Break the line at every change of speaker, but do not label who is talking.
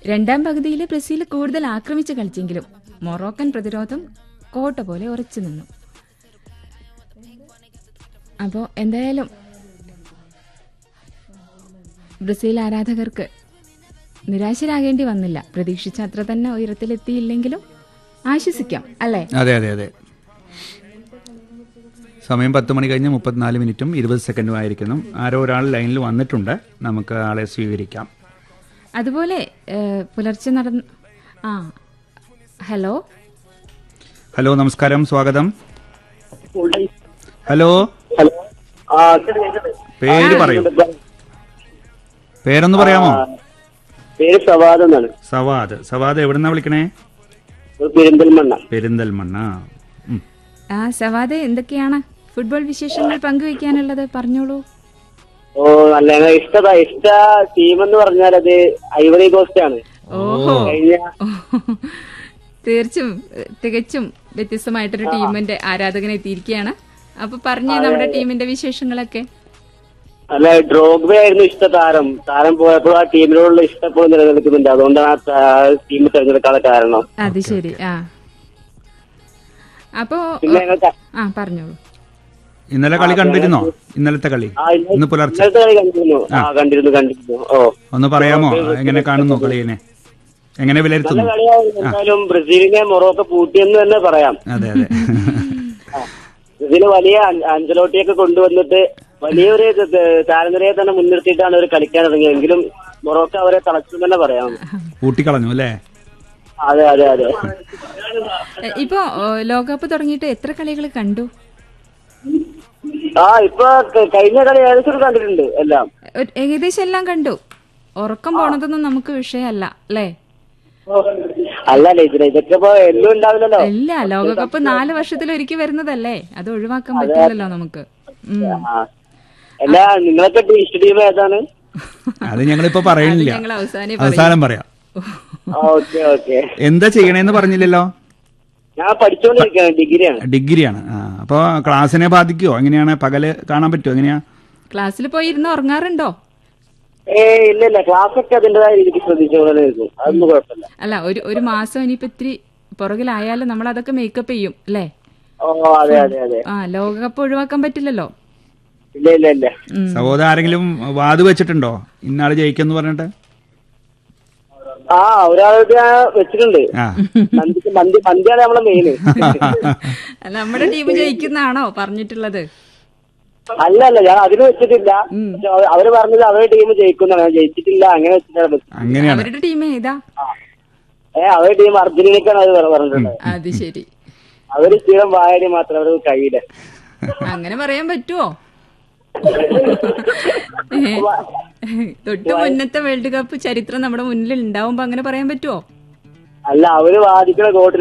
രണ്ടാം പകുതിയിൽ ബ്രസീൽ കൂടുതൽ ആക്രമിച്ച് കളിച്ചെങ്കിലും മൊറോക്കൻ പ്രതിരോധം കോട്ട പോലെ ഉറച്ചു നിന്നു അപ്പോൾ എന്തായാലും ബ്രസീൽ ആരാധകർക്ക് നിരാശരാകേണ്ടി വന്നില്ല പ്രതീക്ഷിച്ച അത്ര തന്നെ ഉയരത്തിലെത്തിയില്ലെങ്കിലും ആശ്വസിക്കാം അല്ലേ
അതെ അതെ അതെ സമയം പത്ത് മണി കഴിഞ്ഞ് മുപ്പത്തിനാല് മിനിറ്റും ഇരുപത് സെക്കൻഡും ആയിരിക്കുന്നു ആരോ ഒരാൾ ലൈനിൽ വന്നിട്ടുണ്ട് നമുക്ക് ആളെ സ്വീകരിക്കാം
അതുപോലെ ഏഹ്, പുലർച്ചെ നടന്ന ആ ഹലോ
ഹലോ നമസ്കാരം സ്വാഗതം ഹലോ
ഹലോ ആ
പേര് പറയൂ പേരൊന്ന് പറയാമോ
പേര് സവാദ് എന്നാണ്
സവാദ് സവാദ് എവിടുന്നാ വിളിക്കണേ
ഒരു പെരിന്തൽമണ്ണ
പെരിന്തൽമണ്ണ ഉം.
ആ സവാദ് എന്തൊക്കെയാണ് ഫുട്ബോൾ വിശേഷങ്ങൾ പങ്കുവയ്ക്കാനുള്ളത് പറഞ്ഞോളൂ
ഓ നല്ല ഞങ്ങൾ ഇഷ്ടതാ ഇഷ്ട ടീം എന്ന് പറഞ്ഞാൽ അത് ഐവറി കോസ്റ്റ് ആണ്
ഓഹോ
കഴിഞ്ഞ
തീർച്ചും ഏഹ്, തികച്ചും വ്യത്യസ്തമായിട്ടൊരു ടീമിന്റെ ആരാധകൻ എത്തിയിരിക്കുകയാണ് അപ്പൊ പറഞ്ഞു നമ്മുടെ ടീമിന്റെ വിശേഷങ്ങളൊക്കെ
അല്ല ഡ്രോഗ്ബ ആയിരുന്നു ഇഷ്ട താരം താരം പോയപ്പോൾ ആ ടീമിനോടുള്ള ഇഷ്ടം എപ്പോഴും നിലനിൽക്കുന്നുണ്ട് അതുകൊണ്ടാണ് ആ ടീം തിരഞ്ഞെടുക്കാനുള്ള കാരണം
അത് ശരി ആ അപ്പോ
പിന്നെ ഞങ്ങൾക്ക്
ആ പറഞ്ഞോളൂ
ഇന്നലെ കളി കണ്ടിരുന്നോ ഇന്നലത്തെ കളി
ആ ഇന്ന-
ഇന്ന് പുലർച്ചെ
ഇന്നലത്തെ കളി കണ്ടിരുന്നു ആ കണ്ടിരുന്നു കണ്ടിരുന്നു ഓ
ഒന്ന് പറയാമോ എങ്ങനെ കാണുന്നു കളിയെ എങ്ങനെ
നല്ല
വിലയിരുത്തുന്നു
കളിയായിരുന്നു എന്തായാലും ബ്രസീലിനെ മൊറോക്ക പൂട്ടിയെന്ന് തന്നെ പറയാം
അതെ അതെ
ഇതിന് വലിയ അൻ- അഞ്ചലോട്ടിയൊക്കെ കൊണ്ടുവന്നിട്ട് വലിയൊരു ഇത് ഇത് താരനിരയെ തന്നെ മുൻനിർത്തിയിട്ടാണ് അവർ കളിക്കാൻ തുടങ്ങിയത് എങ്കിലും മൊറോക്ക അവരെ തളച്ചു തന്നെ പറയാം
കൂട്ടിക്കളഞ്ഞു അല്ലേ
അതെ അതെ അതെ
ഏഹ്, ഇപ്പോ ഏഹ്, ലോകകപ്പ് തുടങ്ങിയിട്ട് എത്ര കളികൾ കണ്ടു
ആ ഇപ്പൊ ക- കഴിഞ്ഞ കളി ഏകദേശം കണ്ടിട്ടുണ്ട് എല്ലാം
ഒരു- ഏകദേശം എല്ലാം കണ്ടു ഉറക്കം പോണതൊന്നും നമുക്ക് വിഷയമല്ല അല്ലേ
അല്ലല്ലേ ഇതിന് ഇതൊക്കെ ഇപ്പൊ എല്ലാം ഉണ്ടാവില്ലല്ലോ
ഇല്ല ലോകകപ്പ് നാല് വർഷത്തിൽ ഒരിക്കൽ വരുന്നതല്ലേ അത് ഒഴിവാക്കാൻ പറ്റില്ലല്ലോ നമുക്ക് ഉം.
ആ അല്ല നിങ്ങളൊക്കെ ഇഷ്ട ടീം ഏതാണ്
അത് ഞങ്ങളിപ്പോ പറയണില്ല
ഞങ്ങൾ അവസാനം
അവസാനം പറയാം
ഓക്കെ ഓക്കെ
എന്താ ചെയ്യണേന്ന് പറഞ്ഞില്ലല്ലോ
ഞാൻ പഠിച്ചുകൊണ്ടിരിക്കുകയാണ് ഡിഗ്രിയാണ്
ഡിഗ്രിയാണ് ആ അപ്പൊ ക്ലാസ്സിനെ ബാധിക്കുവോ എങ്ങനെയാണ് പകല് കാണാൻ പറ്റുമോ എങ്ങനെയാ
ക്ലാസ്സിൽ പോയി ഇരുന്ന് ഉറങ്ങാറുണ്ടോ
ഏ ഇല്ല ഇല്ല ക്ലാസ് ഒക്കെ അതിന്റേതായ രീതിക്ക് ശ്രദ്ധിച്ചുകൊണ്ടേ നിൽക്കും അതൊന്നും കുഴപ്പമില്ല
അല്ല ഒരു ഒരു മാസം ഇനിയിപ്പോ ഇത്തിരി പുറകിലായാലും നമ്മൾ അതൊക്കെ മേക്കപ്പ് ചെയ്യും അല്ലേ
ഓ അതെ അതെ അതെ
ആ ലോകകപ്പ് ഒഴിവാക്കാൻ പറ്റില്ലല്ലോ
ഇല്ല ഇല്ല ഇല്ല
ഉം.
സഹോദര ആരെങ്കിലും വാത് വെച്ചിട്ടുണ്ടോ ഇന്നാള് ജയിക്കെന്ന് പറഞ്ഞിട്ട്
ആ ഒരാളുടെ ഞാൻ വെച്ചിട്ടുണ്ട്
ആ
മന്തി മന്തി മന്തിയാണ് നമ്മളെ മെയിന്
അല്ല നമ്മുടെ ടീം ജയിക്കുന്നതാണോ പറഞ്ഞിട്ടുള്ളത്
അല്ല അല്ല ഞാൻ അതിന് വെച്ചിട്ടില്ല പക്ഷെ അവ- അവര് പറഞ്ഞത് അവരുടെ ടീം ജയിക്കുന്നതാണ് ഞാൻ ജയിച്ചിട്ടില്ല അങ്ങനെ വെച്ചിട്ടാണ് വെച്ചത്.
അങ്ങനെയാണ്
അവരുടെ ടീം ഏതാ
ഏ അവരുടെ ടീം അർജന്റീനക്കാണ് അത് പറ- പറഞ്ഞിട്ടുള്ളത്
അത് ശരി
അവര് സ്ഥിരം വായന മാത്രം അവര് കയ്യില്
അങ്ങനെ പറയാൻ പറ്റുമോ തൊട്ട് മുന്നത്തെ വേൾഡ് കപ്പ് ചരിത്രം നമ്മുടെ മുന്നിൽ ഉണ്ടാവുമ്പോ അങ്ങനെ പറയാൻ പറ്റുമോ
അല്ല അവര് വാദിക്കണ ഗോട്ടിന്